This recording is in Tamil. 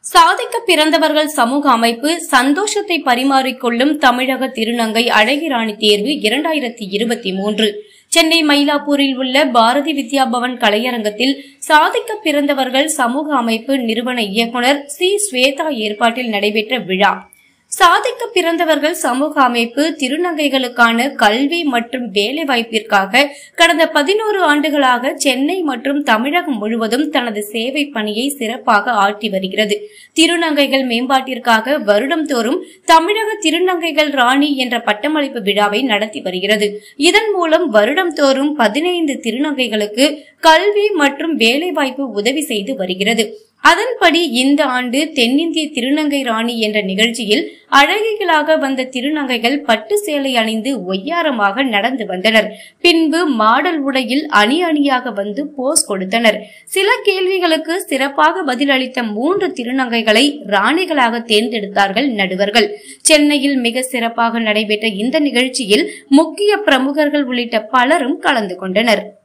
சாதிக்க பிறந்தவர்கள் சமூக அமைப்பு சந்தோஷத்தை பரிமாறிக்கொள்ளும் தமிழக திருநங்கை அழகிராணி தேர்வு இரண்டாயிரத்தி இருபத்தி மூன்று சென்னை மயிலாப்பூரில் உள்ள பாரதி வித்யா பவன் கலையரங்கத்தில் சாதிக்க பிறந்தவர்கள் சமூக அமைப்பு நிறுவன இயக்குனர் சி ஸ்வேதா ஏற்பாட்டில் நடைபெற்ற விழா சாதிக்க பிறந்தவர்கள் சமூக அமைப்பு திருநங்கைகளுக்கான கல்வி மற்றும் வேலைவாய்ப்பிற்காக கடந்த பதினோரு ஆண்டுகளாக சென்னை மற்றும் தமிழகம் முழுவதும் தனது சேவை பணியை சிறப்பாக ஆற்றி வருகிறது திருநங்கைகள் மேம்பாட்டிற்காக வருடம்தோறும் தமிழக திருநங்கைகள் ராணி என்ற பட்டமளிப்பு விழாவை நடத்தி வருகிறது இதன் மூலம் வருடம்தோறும் பதினைந்து திருநங்கைகளுக்கு கல்வி மற்றும் வேலைவாய்ப்பு உதவி செய்து வருகிறது அதன்படி இந்த ஆண்டு தென்னிந்திய திருநங்கை ராணி என்ற நிகழ்ச்சியில் அழகிகளாக வந்த திருநங்கைகள் பட்டு சேலை அணிந்து ஒய்யாரமாக நடந்து வந்தனர் பின்பு மாடல் உடையில் அணி அணியாக வந்து போஸ் கொடுத்தனர் சில கேள்விகளுக்கு சிறப்பாக பதிலளித்த மூன்று திருநங்கைகளை ராணிகளாக தேர்ந்தெடுத்தார்கள் நடுவர்கள் சென்னையில் மிக சிறப்பாக நடைபெற்ற இந்த நிகழ்ச்சியில் முக்கிய பிரமுகர்கள் உள்ளிட்ட பலரும் கலந்து கொண்டனர்